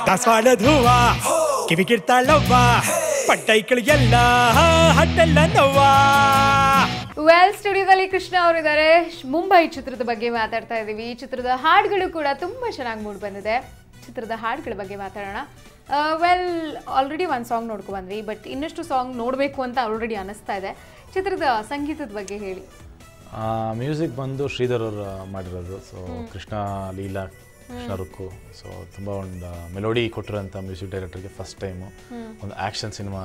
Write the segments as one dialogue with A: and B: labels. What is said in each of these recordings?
A: ದಾಸವಾಳದ ಹೂವ ಕಿವಿಗಿರ್ತಾಳವ್ವ ಪಟ್ಟೈಕಳಿಗೆಲ್ಲ ಹಟ್ಟೆಲ್ಲ ನೋವ್ವ
B: ವೆಲ್ ಸ್ಟುಡಿಯೋದಲ್ಲಿ ಕೃಷ್ಣ ಅವರಿದ್ದಾರೆ ಮುಂಬೈ ಚಿತ್ರದ ಬಗ್ಗೆ ಮಾತಾಡ್ತಾ ಇದ್ದೀವಿ ಈ ಚಿತ್ರದ ಹಾಡುಗಳು ಕೂಡ ತುಂಬಾ ಚೆನ್ನಾಗಿ ಮೂಡ್ ಬಂದಿದೆ ಚಿತ್ರದ ಹಾಡುಗಳ ಬಗ್ಗೆ ಮಾತಾಡೋಣ ವೆಲ್ ಆಲ್ರೆಡಿ ಒಂದು ಸಾಂಗ್ ನೋಡ್ಕೊ ಬಂದ್ವಿ ಬಟ್ ಇನ್ನಷ್ಟು ಸಾಂಗ್ ನೋಡಬೇಕು ಅಂತ ಆಲ್ರೆಡಿ ಅನಿಸ್ತಾ ಇದೆ ಚಿತ್ರದ ಸಂಗೀತದ ಬಗ್ಗೆ ಹೇಳಿ
C: ಮ್ಯೂಸಿಕ್ ಬಂದು ಶ್ರೀಧರ್ ಅವರು ಮಾಡಿರೋದು ಸೊ ಕೃಷ್ಣ ಲೀಲಾ ಕೃಷ್ಣ ರುಕ್ಕು ಸೊ ತುಂಬ ಒಂದು ಮೆಲೋಡಿ ಕೊಟ್ಟಿರೋಂಥ ಮ್ಯೂಸಿಕ್ ಡೈರೆಕ್ಟರ್ಗೆ ಫಸ್ಟ್ ಟೈಮು ಒಂದು ಆ್ಯಕ್ಷನ್ ಸಿನಿಮಾ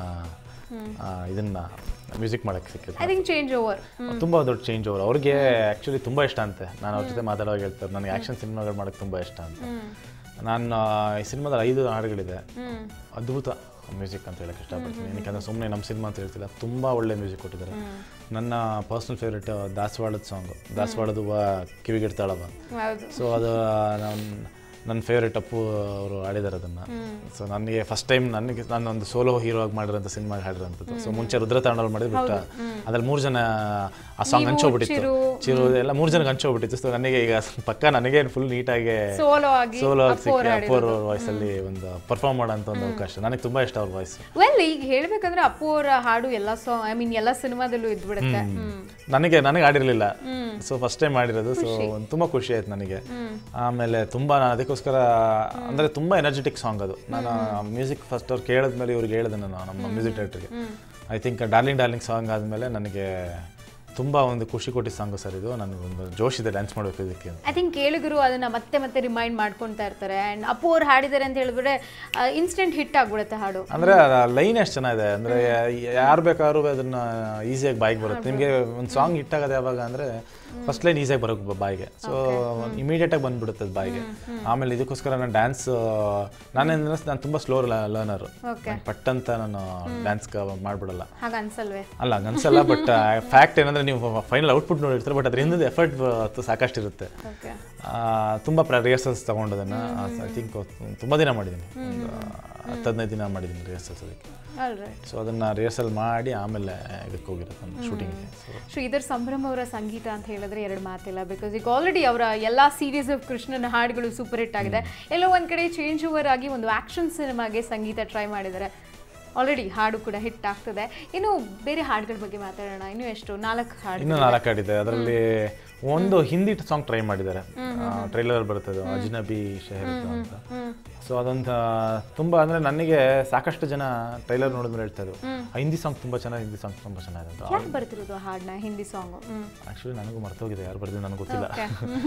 C: ಇದನ್ನ ಮ್ಯೂಸಿಕ್ ಮಾಡೋಕ್ಕೆ
B: ಐ
C: ಸಿಕ್ಕಿದೆ
B: ಥಿಂಕ್ ಚೇಂಜ್ ಓವರ್
C: ತುಂಬ ದೊಡ್ಡ ಚೇಂಜ್ ಓವರ್ ಅವ್ರಿಗೆ ಆ್ಯಕ್ಚುಲಿ ತುಂಬ ಇಷ್ಟ ಅಂತೆ ನಾನು ಅವ್ರ ಜೊತೆ ಮಾತಾಡುವಾಗ ಹೇಳ್ತಾರೆ ನನಗೆ ಆ್ಯಕ್ಷನ್ ಸಿನಿಮಾಗಳು ಮಾಡೋಕ್ಕೆ ತುಂಬ ಇಷ್ಟ ಅಂತ ನಾನು ಈ ಸಿನಿಮಾದಲ್ಲಿ ಐದು ಹಾಡುಗಳಿದೆ ಅದ್ಭುತ ಮ್ಯೂಸಿಕ್ ಅಂತ ಹೇಳಕ್ಕೆ ಇಷ್ಟಪಡ್ತೀನಿ ಏನಕ್ಕೆ ಸುಮ್ಮನೆ ನಮ್ಮ ಸಿನಿಮಾ ಅಂತ ಹೇಳ್ತಿಲ್ಲ ತುಂಬ ಒಳ್ಳೆ ಮ್ಯೂಸಿಕ್ ಕೊಟ್ಟಿದ್ದಾರೆ ನನ್ನ ಪರ್ಸ್ನಲ್ ಫೇವ್ರೇಟ್ ದಾಸವಾಳದ ಸಾಂಗು ದಾಸವಾಳದ ಹೂವ ಕಿವಿಗಿಡ್ತಾಳವ
B: ಹೌದು
C: ಸೊ ಅದು ನನ್ನ ನನ್ನ ಫೇವ್ರೇಟ್ ಅಪ್ಪು ಅವರು ಆಡಿದ್ದಾರೆ ಅದನ್ನು ಸೊ ನನಗೆ ಫಸ್ಟ್ ಟೈಮ್ ನನಗೆ ನಾನು ಒಂದು ಸೋಲೋ ಹೀರೋ ಆಗಿ ಮಾಡಿರೋಂಥ ಸಿನಿಮಾ ಹಾಡಿರೋಂಥದ್ದು ಸೊ ಮುಂಚೆ ರುದ್ರ ತಾಂಡವಲ್ಲಿ ಮಾಡಿದ್ರು ಬಿಟ್ಟು ಅದ್ರಲ್ಲಿ ಮೂರು ಜನ ಆ ಸಾಂಗ್ ಹಂಚೋಗ್ಬಿಟ್ಟಿತ್ತು
B: ಚಿರು,
C: ಚಿರು ಎಲ್ಲ ಮೂರು ಜನಕ್ಕೆ ಹಂಚೋಗ್ಬಿಟ್ಟಿತ್ತು ಸೊ ನನಗೆ ಈಗ ಪಕ್ಕ ನನಗೆ ಫುಲ್ ನೀಟಾಗಿ
B: ಸೋಲೋ ಆಗಿ
C: ಸೋಲೋ
B: ಅಪ್ಪು ಅವ್ರು
C: ಸಿಕ್ಕಿ ಅಪ್ಪೋರ್ ವಾಯ್ಸಲ್ಲಿ ಒಂದು ಪರ್ಫಾರ್ಮ್ ಮಾಡೋಂಥ ಒಂದು ಅವಕಾಶ ನನಗೆ ತುಂಬ ಇಷ್ಟ ಅವ್ರ ವಾಯ್ಸ್
B: ವೆಲ್ ಈಗ ಹೇಳ್ಬೇಕಂದ್ರೆ ಅಪ್ಪು ಅವರ ಹಾಡು ಎಲ್ಲ ಸಾಂಗ್ ಐ ಮೀನ್ ಎಲ್ಲ ಸಿನಿಮಾದಲ್ಲೂ ಇದ್ಬಿಡುತ್ತೆ ಹ್ಮ್
C: ನನಗೆ ನನಗೆ ಆಡಿರಲಿಲ್ಲ ಸೊ ಫಸ್ಟ್ ಟೈಮ್ ಮಾಡಿರೋದು ಸೊ ತುಂಬ ಖುಷಿ ಆಯ್ತು ನನಗೆ ಆಮೇಲೆ ತುಂಬ ನಾನು ಅದಕ್ಕೋಸ್ಕರ ಅಂದರೆ ತುಂಬ ಎನರ್ಜೆಟಿಕ್ ಸಾಂಗ್ ಅದು ನಾನು ಮ್ಯೂಸಿಕ್ ಫಸ್ಟ್ ಅವ್ರು ಕೇಳಿದ್ಮೇಲೆ ಇವ್ರಿಗೆ ಹೇಳಿದೆ ನಾನು ನಮ್ಮ ಮ್ಯೂಸಿಕ್ ಡೈರೆಕ್ಟರ್ಗೆ I think darling darling song ಆದಮೇಲೆ ನನಗೆ ತುಂಬ ಒಂದು ಖುಷಿ ಕೊಟ್ಟಿದ್ದ ಸಾಂಗು ಸರ್ ಇದು ನನಗೆ ಒಂದು ಜೋಶ್ ಇದೆ ಡ್ಯಾನ್ಸ್ ಮಾಡಬೇಕು ಇದಕ್ಕೆ ಅಂತ.
B: ಐ ಥಿಂಕ್ ಕೇಳಿಗರು ಅದನ್ನ ಮತ್ತೆ ಮತ್ತೆ ರಿಮೈಂಡ್ ಮಾಡ್ಕೊಳ್ತಾ ಇರ್ತಾರೆ ಅಂಡ್ ಅಪ್ಪು ಅವ್ರು ಹಾಡಿದ್ದಾರೆ ಅಂತ ಹೇಳಿದ್ರೆ ಇನ್ಸ್ಟೆಂಟ್ ಹಿಟ್ ಆಗ್ಬಿಡುತ್ತೆ ಹಾಡು
C: ಅಂದ್ರೆ ಲೈನ್ ಎಷ್ಟು ಚೆನ್ನಾಗಿದೆ ಅಂದ್ರೆ ಯಾರು ಬೇಕಾದ್ರೂ ಅದನ್ನ ಈಸಿಯಾಗಿ ಬಾಯಿಗೆ ಬರುತ್ತೆ ನಿಮಗೆ ಒಂದು ಸಾಂಗ್ ಹಿಟ್ ಆಗೋದು ಯಾವಾಗ ಅಂದ್ರೆ ಫಸ್ಟ್ ಲೈನ್ ಈಸಿಯಾಗಿ ಬರೋಕೆ ಬಾಯಿಗೆ ಸೊ ಇಮಿಡಿಯೇಟ್ ಆಗಿ ಬಂದ್ಬಿಡುತ್ತೆ ಅದು ಬಾಯಿಗೆ ಆಮೇಲೆ ಇದಕ್ಕೋಸ್ಕರ ನಾನು ಡ್ಯಾನ್ಸ್ ನಾನೇಂದ್ರೆ ನಾನು ತುಂಬಾ ಸ್ಲೋ ಲರ್ನರ್
B: Okay.
C: ಪಟ್ ಅಂತ ನಾನು ಡ್ಯಾನ್ಸ್ ಮಾಡ್ಬಿಡಲ್ಲ
B: ಹಾಗ ಅನ್ಸಲ್ವೇ
C: ಅಲ್ಲ ಅನ್ಸಲ್ಲ ಬಟ್ ಫ್ಯಾಕ್ಟ್ ಏನಂದ್ರೆ ನೀವು ಫೈನಲ್ ಔಟ್ಪುಟ್ ನೋಡಿರ್ತಾರೆ ಬಟ್ ಅದ್ರ ಹಿಂದೆ ಎಫರ್ಟ್ ಸಾಕಷ್ಟು ಇರುತ್ತೆ
B: ಓಕೆ
C: ಆ, ತುಂಬ ರಿಹರ್ಸಲ್ಸ್ ತಗೊಂಡದನ್ನು ಐ ಥಿಂಕ್ ತುಂಬ ದಿನ ಮಾಡಿದ್ದೀನಿ ಒಂದು ಹತ್ತು ಹದಿನೈದು ದಿನ ಮಾಡಿದ್ದೀನಿ ರಿಹರ್ಸಲ್ಸ್ ಅದಕ್ಕೆ
B: ಆಲ್ ರೈಟ್
C: ಸೊ ಅದನ್ನು ರಿಹರ್ಸಲ್ ಮಾಡಿ ಆಮೇಲೆ ಇದಕ್ಕೆ ಹೋಗಿರೋದು ಒಂದು ಶೂಟಿಂಗ್ಗೆ ಸೊ
B: ಶ್ರೀಧರ್ ಸಂಭ್ರಮ್ ಅವರ ಸಂಗೀತ ಅಂತ ಹೇಳಿದ್ರೆ ಎರಡು ಮಾತಿಲ್ಲ ಬಿಕಾಸ್ ಈಗ ಆಲ್ರೆಡಿ ಅವರ ಎಲ್ಲ ಸೀರೀಸ್ ಆಫ್ ಕೃಷ್ಣನ ಹಾಡುಗಳು ಸೂಪರ್ ಹಿಟ್ ಆಗಿದೆ ಎಲ್ಲೋ ಒಂದ್ ಕಡೆ ಚೇಂಜ್ ಓವರ್ ಆಗಿ ಒಂದು ಆಕ್ಷನ್ ಸಿನಿಮಾಗೆ ಸಂಗೀತ ಟ್ರೈ ಮಾಡಿದ್ದಾರೆ ಆಲ್ರೆಡಿ ಹಾಡು ಕೂಡ ಹಿಟ್ ಆಗ್ತದೆ ಇನ್ನು ಬೇರೆ ಹಾಡುಗಳ ಬಗ್ಗೆ ಮಾತಾಡೋಣ ಇನ್ನು ಎಷ್ಟು ನಾಲ್ಕು ಹಾಡು
C: ಇನ್ನೂ ನಾಲ್ಕು ಹಾಡಿದೆ ಅದರಲ್ಲಿ ಒಂದು ಹಿಂದಿ ಸಾಂಗ್ ಟ್ರೈ ಮಾಡಿದ್ದಾರೆ ಟ್ರೈಲರ್ ಬರ್ತದೆ ಅಜ್ನಬಿ ಶಹರ್ ಅಂತ ಸೊ ಅದೊಂದು ತುಂಬ ಅಂದರೆ ನನಗೆ ಸಾಕಷ್ಟು ಜನ ಟ್ರೈಲರ್ ನೋಡಿದ್ಮೇಲೆ ಹೇಳ್ತಾ ಇದ್ರು ಆ ಹಿಂದಿ ಸಾಂಗ್ ತುಂಬ ಚೆನ್ನಾಗಿ ಹಿಂದಿ ಸಾಂಗ್ ತುಂಬ ಚೆನ್ನಾಗಿದೆ ಅಂತ
B: ಯಾರು ಬರ್ತಿರೋದು ಆ ಹಾಡನ್ನ ಹಿಂದಿ ಸಾಂಗು ಹ್ಮ್
C: ಆ್ಯಕ್ಚುಲಿ ನನಗೂ ಮರ್ತೋಗಿದೆ ಯಾರು ಬರ್ದಿದ್ದು ನನಗೆ ಗೊತ್ತಿಲ್ಲ
B: Okay.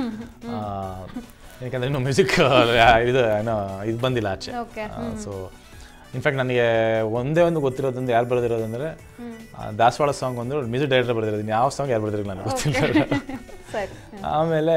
C: ಆ, ಯಾಕಂದ್ರೆ ಇನ್ನು ಮ್ಯೂಸಿಕ್ ಇದು ಏನೋ ಇದು ಬಂದಿಲ್ಲ ಆಚೆ
B: Okay.
C: ಸೊ ಇನ್ಫ್ಯಾಕ್ಟ್ ನನಗೆ ಒಂದೇ ಒಂದು ಗೊತ್ತಿರೋದೊಂದು ಯಾರು ಬರೆದಿರೋದಂದ್ರೆ ದಾಸವಾಳ ಸಾಂಗ್ ಒಂದು ಮ್ಯೂಸಿಕ್ ಡೈರೆಕ್ಟರ್ ಬರೆದಿರೋದು ಯಾವ ಸಾಂಗ್ ಯಾರು ಬರೆದಿರೋ ನನಗೆ ಗೊತ್ತಿಲ್ಲ
B: ಸರಿ
C: ಆಮೇಲೆ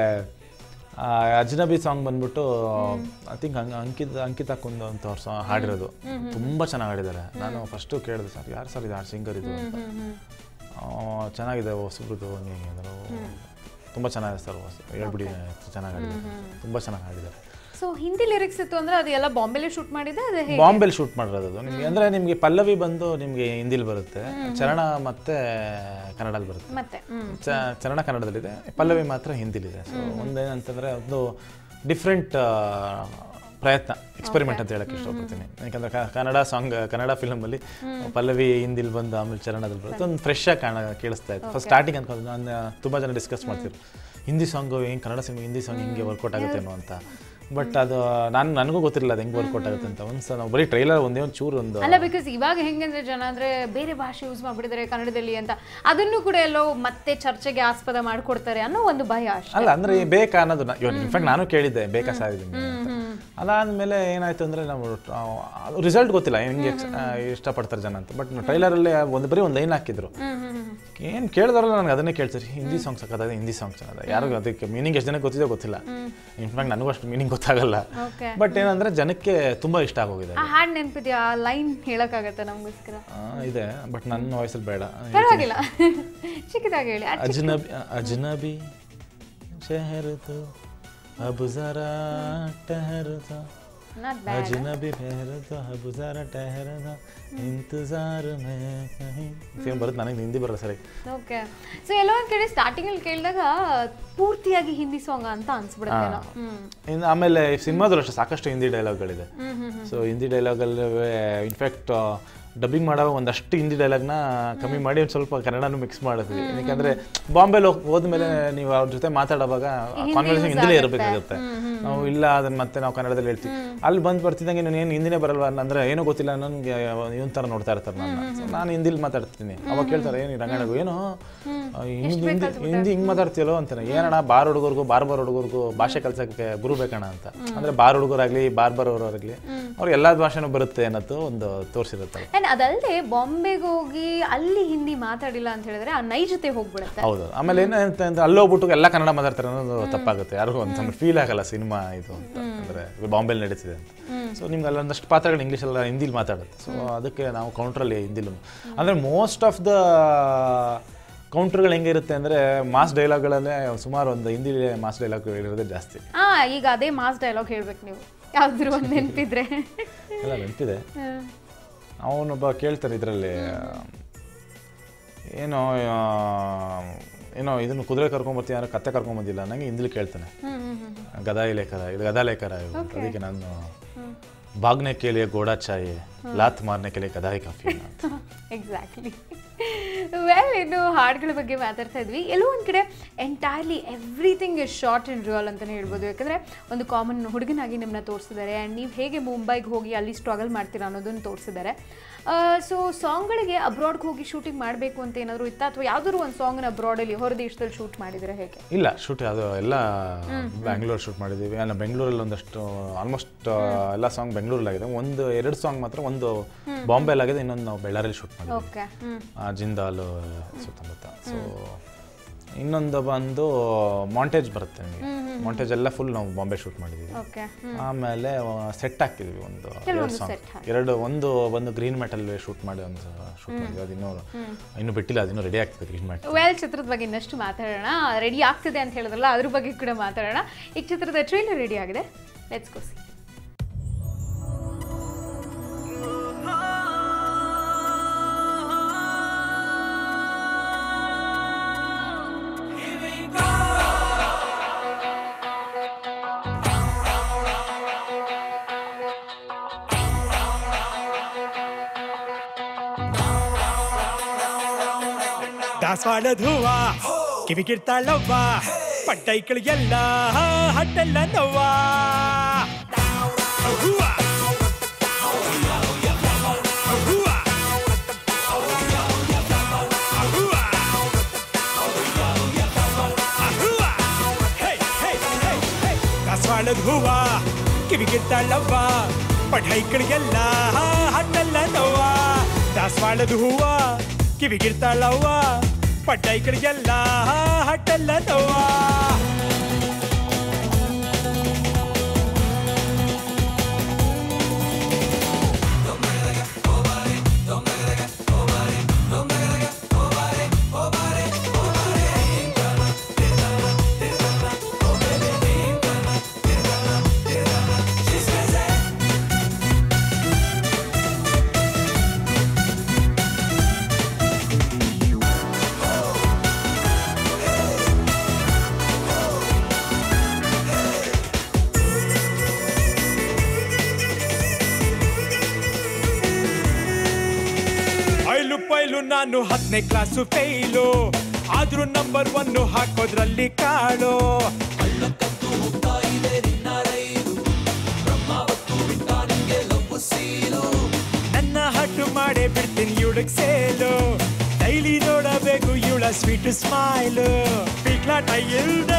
C: ಆ, ಅಜ್ನಬಿ ಸಾಂಗ್ ಬಂದ್ಬಿಟ್ಟು ಐ ಥಿಂಕ್ ಅಂಕಿತ್ ಅಂಕಿತಾ ಕುಂದು ಅಂತ ಅವ್ರ ಸಾಂಗ್ ಹಾಡಿರೋದು ತುಂಬ ಚೆನ್ನಾಗಿ ಹಾಡಿದ್ದಾರೆ ನಾನು ಫಸ್ಟು ಕೇಳಿದೆ ಸರ್ ಯಾರು ಸರ್ ಇದು ಹಾಡು ಸಿಂಗರ್ ಇದು ಅಂತ ಆ, ಚೆನ್ನಾಗಿದೆ ಹೊಸಬ್ರದ್ದು ಹಂಗೆ ಹಿಂಗೆ ಅಂದರು ತುಂಬ ಚೆನ್ನಾಗಿದೆ ಸರ್ ಹೊಸ ಹೇಳ್ಬಿಡಿ ಚೆನ್ನಾಗಿ ಹಾಡಿದ್ದಾರೆ ತುಂಬ ಚೆನ್ನಾಗಿ ಹಾಡಿದ್ದಾರೆ
B: ಸೊ ಹಿಂದಿ ಲಿರಿಕ್ಸ್ ಇತ್ತು ಅಂದ್ರೆ ಅದು ಎಲ್ಲ ಬಾಂಬೆಲೆ ಶೂಟ್ ಮಾಡಿದೆ ಅದೇ ಹೇಗೆ
C: ಬಾಂಬೆಲಿ ಶೂಟ್ ಮಾಡಿರೋದು ಅದು ನಿಮಗೆ ಅಂದರೆ ನಿಮಗೆ ಪಲ್ಲವಿ ಬಂದು ನಿಮಗೆ ಹಿಂದಿಲಿ ಬರುತ್ತೆ ಚರಣ ಮತ್ತೆ ಕನ್ನಡಲ್ಲಿ ಬರುತ್ತೆ
B: ಮತ್ತೆ ಹ್ಮ್
C: ಚ ಚರಣ ಕನ್ನಡದಲ್ಲಿದೆ ಪಲ್ಲವಿ ಮಾತ್ರ ಹಿಂದಿಲಿದೆ ಸೊ ಒಂದೇನಂತಂದರೆ ಒಂದು ಡಿಫ್ರೆಂಟ್ ಪ್ರಯತ್ನ ಎಕ್ಸ್ಪೆರಿಮೆಂಟ್ ಅಂತ ಹೇಳಕ್ಕೆ ಇಷ್ಟಪಡ್ತೀನಿ ಯಾಕಂದ್ರೆ ಕ- ಕನ್ನಡ ಸಾಂಗ್ ಕನ್ನಡ ಫಿಲಮಲ್ಲಿ ಪಲ್ಲವಿ ಹಿಂದಿಲ್ ಬಂದು ಆಮೇಲೆ ಚರಣದಲ್ಲಿ ಬರುತ್ತೆ ಒಂದು ಫ್ರೆಶ್ ಆಗಿ ಕಾಣ ಕೇಳಿಸ್ತಾ ಇತ್ತು ಫಸ್ಟ್ ಸ್ಟಾರ್ಟಿಂಗ್ ಅನ್ಕೊಂಡು ನಾನು ತುಂಬ ಜನ ಡಿಸ್ಕಸ್ ಮಾಡ್ತಿದ್ರು ಹಿಂದಿ ಸಾಂಗು ಹೆಂಗೆ ಕನ್ನಡ ಸಿನಿಮಾ ಹಿಂದಿ ಸಾಂಗ್ ಹಿಂಗೆ ವರ್ಕೌಟ್ ಆಗುತ್ತೇನೋ ಅಂತ ಬಟ್ ಅದು ನಾನು ನನಗೂ ಗೊತ್ತಿರಲಿಲ್ಲ ಅದು ಹೆಂಗೆ ವರ್ಕೌಟ್ ಆಗುತ್ತೆ ಅಂತ ಒಂದ್ಸಲ ನಾವು ಬರೀ ಟ್ರೈಲರ್ ಒಂದೇ ಒಂದು ಚೂರು ಒಂದು
B: ಅಲ್ಲ ಬಿಕಾಸ್ ಇವಾಗ ಹೆಂಗಂದ್ರೆ ಜನ ಅಂದ್ರೆ ಬೇರೆ ಭಾಷೆ ಯೂಸ್ ಮಾಡ್ಬಿಟ್ಟಿದ್ದಾರೆ ಕನ್ನಡದಲ್ಲಿ ಅಂತ ಅದನ್ನು ಕೂಡ ಎಲ್ಲೋ ಮತ್ತೆ ಚರ್ಚೆಗೆ ಆಸ್ಪದ ಮಾಡ್ಕೊಡ್ತಾರೆ ಅನ್ನೋ ಒಂದು ಭಯ ಅಷ್ಟೇ
C: ಅಲ್ಲ ಅಂದ್ರೆ ಬೇಕಾ ಅನ್ನೋದು ಇನ್ಫ್ಯಾಕ್ಟ್ ನಾನು ಕೇಳಿದ್ದೆ ಬೇಕಾ ಸಾರಿದ್ದೀನಿ ಅಂತ ಅದಾದ್ಮೇಲೆ ಏನಾಯ್ತು ಅಂದ್ರೆ ನಾವು ರಿಸಲ್ಟ್ ಗೊತ್ತಿಲ್ಲ ಹೆಂಗೆ ಆ, ಇಷ್ಟಪಡ್ತಾರೆ ಜನ ಅಂತ ಬಟ್ ಟ್ರೈಲರಲ್ಲಿ ಒಂದು ಬರೀ ಒಂದು ಲೈನ್ ಹಾಕಿದ್ರು ಏನು ಕೇಳಿದಾರಲ್ಲ ನನಗೆ ಅದನ್ನೇ ಕೇಳ್ತಾರೆ ಹಿಂದಿ ಸಾಂಗ್ ಸಕ್ಕತ್ತಾಗಿದೆ ಹಿಂದಿ ಸಾಂಗ್ ಚೆನ್ನಾಗಿದೆ ಯಾರಿಗೂ ಅದಕ್ಕೆ ಮೀನಿಂಗ್ ಎಷ್ಟು ಜನಕ್ಕೆ ಗೊತ್ತಿದೆ ಗೊತ್ತಿಲ್ಲ ಇನ್ಫ್ಯಾಕ್ಟ್ ನನಗೂ ಅಷ್ಟು ಮೀನಿಂಗ್ ಗೊತ್ತಾಗಲ್ಲ
B: ಓಕೆ
C: ಬಟ್ ಏನಂದ್ರೆ ಜನಕ್ಕೆ ತುಂಬಾ ಇಷ್ಟ ಆಗೋಗಿದೆ
B: ಆ ಹಾಡ್ ನೆನ್ಪಿದ್ಯಾ ಆ ಲೈನ್ ಹೇಳಕ್ಕಾಗತ್ತೆ ನಮಗೋಸ್ಕರ
C: ಆ, ಇದೆ ಬಟ್ ನನ್ನ ವಾಯ್ಸಲ್ಲಿ ಬೇಡ
B: ಪರವಾಗಿಲ್ಲ ಚಿಕ್ಕದಾಗಿ ಹೇಳಿ ಅದ್ ಚಿಕ್ಕ-
C: अजनबी अजनबी शहर तो अब जरा ठहर तो
B: ನಾಟ್ ಬ್ಯಾಡ್
C: अजनबी ठहरा तो गुजारा ठहरा था इंतजार में कहीं ಫಿಲ್ಮ್ ಬರುತ್ತೆ ನನಗೆ ಹಿಂದಿ ಬರಲ್ಲ ಸರಿ
B: ಓಕೆ ಸೊ ಎಲ್ಲೋ ಒಂದ್ ಕಡೆ ಸ್ಟಾರ್ಟಿಂಗ್ ಅಲ್ಲಿ ಕೇಳಿದಾಗ ಪೂರ್ತಿಯಾಗಿ ಹಿಂದಿ ಸಾಂಗ್ ಅಂತ ಅನ್ಸ್ಬಿಡುತ್ತೇನೋ ಹ್ಮ್
C: ಇನ್ನು ಆಮೇಲೆ ಸಿನಿಮಾದಲ್ಲೂ ಅಷ್ಟೇ ಸಾಕಷ್ಟು ಹಿಂದಿ ಡೈಲಾಗ್ಗಳಿದೆ ಸೊ ಹಿಂದಿ ಡೈಲಾಗಲ್ಲಿ ಇನ್ಫ್ಯಾಕ್ಟ್ ಡಬ್ಬಿಂಗ್ ಮಾಡೋ ಒಂದಷ್ಟು ಹಿಂದಿ ಡೈಲಾಗ್ನ ಕಮ್ಮಿ ಮಾಡಿ ಒಂದು ಸ್ವಲ್ಪ ಕನ್ನಡನೂ ಮಿಕ್ಸ್ ಮಾಡಿದ್ವಿ ಯಾಕಂದ್ರೆ ಬಾಂಬೆಲಿ ಹೋಗ್ ಹೋದ್ಮೇಲೆ ನೀವು ಅವ್ರ ಜೊತೆ ಮಾತಾಡುವಾಗ ಕಾನ್ವರ್ಸೇಷನ್ ಹಿಂದಿಲೇ ಇರಬೇಕಾಗುತ್ತೆ ನಾವು ಇಲ್ಲ ಅದನ್ನ ಮತ್ತೆ ನಾವು ಕನ್ನಡದಲ್ಲಿ ಹೇಳ್ತೀವಿ ಅಲ್ಲಿ ಬಂದು ಬರ್ತಿದ್ದಂಗೆ ನೀನು ಏನು ಹಿಂದಿನೇ ಬರಲ್ವಾ ಅಂದ್ರೆ ಏನೋ ಗೊತ್ತಿಲ್ಲ ನನಗೆ ಇವನ್ ಥರ ನೋಡ್ತಾ ಇರ್ತಾರೆ ನನ್ನ So ನಾನು ಹಿಂದಿಲಿ ಮಾತಾಡ್ತೀನಿ ಅವಾಗ ಕೇಳ್ತಾರೆ ಏನು ರಂಗಣ್ಣಗೂ ಏನೋ ಆ, ಹಿಂದಿ ಹಿಂದಿ ಹಿಂದಿ ಹಿಂಗ್ ಮಾತಾಡ್ತೀಯಲ್ಲೋ ಅಂತಾನೆ ಏನಣ್ಣ ಬಾರ್ ಹುಡುಗರ್ಗೂ ಬಾರ್ ಬಾರ್ ಹುಡುಗರ್ಗೂ ಭಾಷೆ ಕಲ್ಸಕ್ಕೆ ಗುರು ಬೇಕಣ್ಣ ಅಂತ ಅಂದ್ರೆ ಬಾರ್ ಹುಡುಗರಾಗ್ಲಿ ಬಾರ್ ಬರೋರಾಗ್ಲಿ ಅವ್ರಿಗೆ ಎಲ್ಲಾ ಭಾಷೆನೂ ಬರುತ್ತೆ ಅನ್ನೋದು ಒಂದು ತೋರಿಸಿರುತ್ತೆ
B: ಅಂಡ್ ಅದಲ್ಲದೆ ಬಾಂಬೆಗೆ ಹೋಗಿ ಅಲ್ಲಿ ಹಿಂದಿ ಮಾತಾಡಿಲ್ಲ ಅಂತ ಹೇಳಿದ್ರೆ ಆ ನೈಜತೆ ಹೋಗ್ಬಿಡುತ್ತೆ
C: ಹೌದು ಆಮೇಲೆ ಏನಂತ ಅಂದ್ರೆ ಅಲ್ಲಿ ಹೋಗ್ಬಿಟ್ಟು ಎಲ್ಲ ಕನ್ನಡ ಮಾತಾಡ್ತಾರೆ ಅನ್ನೋದು ತಪ್ಪಾಗುತ್ತೆ ಯಾರಿಗೂ ಒಂದು ಫೀಲ್ ಆಗಲ್ಲ ಸಿನಿಮಾ ಇದು ಅಂತ ಅಂದ್ರೆ ಬಾಂಬೆಲಿ ನಡೀತಿದೆ ಅಂತ ಸೊ ನಿಮ್ಗೆ ಅಲ್ಲೊಂದಷ್ಟು ಪಾತ್ರಗಳು ಇಂಗ್ಲೀಷ್ ಎಲ್ಲ ಹಿಂದಿಲಿ ಮಾತಾಡುತ್ತೆ ಸೊ ಅದಕ್ಕೆ ನಾವು ಕೌಂಟ್ರಲ್ಲಿ ಹಿಂದಿಲು ಅಂದ್ರೆ ಮೋಸ್ಟ್ ಆಫ್ ದ ಕೌಂಟ್ರ್ಗಳು ಹೆಂಗಿರುತ್ತೆ ಅಂದ್ರೆ ಮಾಸ್ ಡೈಲಾಗ್ಗಳಲ್ಲೇ ಸುಮಾರು ಒಂದು ಹಿಂದಿ ಮಾಸ್ ಡೈಲಾಗ್ ಇರೋದೇ ಜಾಸ್ತಿ
B: ಆ ಈಗ ಅದೇ ಮಾಸ್ ಡೈಲಾಗ್ ಹೇಳ್ಬೇಕು ನೀವು ಯಾವ್ದಾದ್ರು ಒಂದ್ ನೆನ್ಪಿದ್ರೆ
C: ಎಲ್ಲ ನೆನಪಿದೆ ಅವನೊಬ್ಬ ಕೇಳ್ತಾನೆ ಇದರಲ್ಲಿ ಏನೋ ಆ, ಏನೋ ಇದನ್ನು ಕುದುರೆ ಕರ್ಕೊಂಬರ್ತೀನಿ ಯಾರೋ ಕತ್ತೆ ಕರ್ಕೊಂಬಂದಿಲ್ಲ ನಂಗೆ ಹಿಂದಿಲಿ ಕೇಳ್ತಾನೆ
B: ಹ್ಮ್ ಹ್ಮ್ ಹ್ಮ್
C: ಗದಾ ಲೇಖರ ಇದು ಗದಾ ಲೇಖರ ಇವು ಅಂತ. ಅದಕ್ಕೆ ನಾನು ಭಾಗ್ನೆ ಕೇಳಿಯ ಗೋಡಾ ಚಾಯ್ ಲಾತ್ ಮಾರ್ನೆ ಕೇಳಿ ಗದಾಯಿ ಕಾಫಿ ಅಂತ
B: ಎಕ್ಸಾಕ್ಟ್ಲಿ ವೆಲ್ ಇನ್ನು ಹಾಡುಗಳ ಬಗ್ಗೆ ಮಾತಾಡ್ತಾ ಇದ್ವಿ ಎಲ್ಲೋ ಒಂದು ಕಡೆ entirely everything is short and real ಅಂತಲೇ ಹೇಳ್ಬೋದು ಯಾಕಂದರೆ ಒಂದು ಕಾಮನ್ ಹುಡುಗನಾಗಿ ನಿಮ್ಮನ್ನ ತೋರಿಸಿದ್ದಾರೆ ಆ್ಯಂಡ್ ನೀವು ಹೇಗೆ ಮುಂಬೈಗೆ ಹೋಗಿ ಅಲ್ಲಿ ಸ್ಟ್ರಗಲ್ ಮಾಡ್ತೀರಾ ಅನ್ನೋದನ್ನು ತೋರಿಸಿದ್ದಾರೆ ಸೊ ಸಾಂಗ್ಗಳಿಗೆ ಅಬ್ರಾಡ್ಗೆ ಹೋಗಿ ಶೂಟಿಂಗ್ ಮಾಡಬೇಕು ಅಂತ ಏನಾದರೂ ಇತ್ತಾ ಅಥವಾ ಯಾವ್ದಾದ್ರು ಒಂದು ಸಾಂಗ್ನ ಅಬ್ರಾಡಲ್ಲಿ ಹೊರ ದೇಶದಲ್ಲಿ ಶೂಟ್ ಮಾಡಿದರೆ ಹೇಗೆ
C: ಇಲ್ಲ ಶೂಟ್ ಅದು ಎಲ್ಲ ಬ್ಯಾಂಗ್ಳೂರ್ ಶೂಟ್ ಮಾಡಿದ್ದೀವಿ ಅಲ್ಲ ಬೆಂಗಳೂರಲ್ಲಿ ಒಂದಷ್ಟು ಆಲ್ಮೋಸ್ಟ್ ಎಲ್ಲ ಸಾಂಗ್ ಬೆಂಗಳೂರಲ್ಲಾಗಿದೆ ಒಂದು ಎರಡು ಸಾಂಗ್ ಮಾತ್ರ ಒಂದು ಬಾಂಬೆಲಾಗಿದೆ ಇನ್ನೊಂದು ನಾವು ಬೆಳ್ಳಾರಲ್ಲಿ ಶೂಟ್ ಮಾಡಿದ್ವಿ
B: ಓಕೆ ಹ್ಞೂ
C: ಆ, ಜಿಂದಾಲು ಸುತ್ತಮುತ್ತ ಸೊ ಇನ್ನೊಂದು ಬಂದು ಮಾಂಟೇಜ್ ಬರುತ್ತೆ ನಿಮಗೆ ಮಾಂಟೇಜ್ ಎಲ್ಲ ಫುಲ್ ನಾವು ಬಾಂಬೆ ಶೂಟ್ ಮಾಡಿದ್ದೀವಿ
B: ಓಕೆ
C: ಆಮೇಲೆ ಸೆಟ್ ಹಾಕಿದ್ವಿ ಒಂದು ಎರಡು
B: ಕೆಲವೊಂದು
C: ಸಾಂಗ್
B: set
C: ಎರಡು ಒಂದು ಒಂದು ಗ್ರೀನ್ ಮೆಟಲ್ ಶೂಟ್ ಮಾಡಿ ಒಂದು ಶೂಟ್ ಮಾಡಿದ್ವಿ ಅದು ಇನ್ನೂ ಇನ್ನೂ ಬಿಟ್ಟಿಲ್ಲ ಅದಿನ್ನೂ ರೆಡಿ ಆಗ್ತದೆ ಗ್ರೀನ್ ಮೆಟಲ್
B: ವೆಲ್ ಚಿತ್ರದ ಬಗ್ಗೆ ಇನ್ನಷ್ಟು ಮಾತಾಡೋಣ ರೆಡಿ ಆಗ್ತಿದೆ ಅಂತ ಹೇಳಿದ್ರಲ್ಲ ಅದ್ರ ಬಗ್ಗೆ ಕೂಡ ಮಾತಾಡೋಣ ಈಗ ಚಿತ್ರದ ಟ್ರೈಲರ್ ರೆಡಿ ಆಗಿದೆ ಲೆಟ್ಸ್ ಗೋಸಿ
A: ದಾಸವಾಳದ ಹೂವ ಕಿವಿಗಿರ್ತಾಳವ್ವ ಪಟ್ಟೈಕಳಿಗೆಲ್ಲ ಹಟ್ಟೆಲ್ಲ ನೋವ ಹೂವ ಹೂವ ಹೂವ ಹೂವ ಹೇ ಹೇ ಹೇ ಹೇ ದಾಸವಾಳದ ಹೂವ ಕಿವಿಗಿರ್ತಾಳವ್ವ ಪಠೈಕಳಿಗೆಲ್ಲ ಹಣ್ಣೆಲ್ಲ ನೋವ ದಾಸವಾಳದ ಹೂವ ಕಿವಿಗಿರ್ತಾಳವ್ವ ಪಡ್ಡೈಕಳಿಗೆಲ್ಲ ಹಟ್ಟೆಲ್ಲ ನೋವ ಐಲು ಪೈಲು ನಾನು ಹತ್ತನೇ ಕ್ಲಾಸು ಫೇಲು ಆದ್ರೂ ನಂಬರ್ ಒನ್ ಹಾಕೋದ್ರಲ್ಲಿ ಕಾಳು ನನ್ನ ಹಟ್ಟು ಮಾಡೇ ಬಿಡ್ತೀನಿ ಇವಳಗ್ ಸೇಲು ಡೈಲಿ ನೋಡಬೇಕು ಇವಳ ಸ್ವೀಟ್ ಸ್ಮೈಲು ಪಿಕ್ಲಾಟ ಇಲ್ದ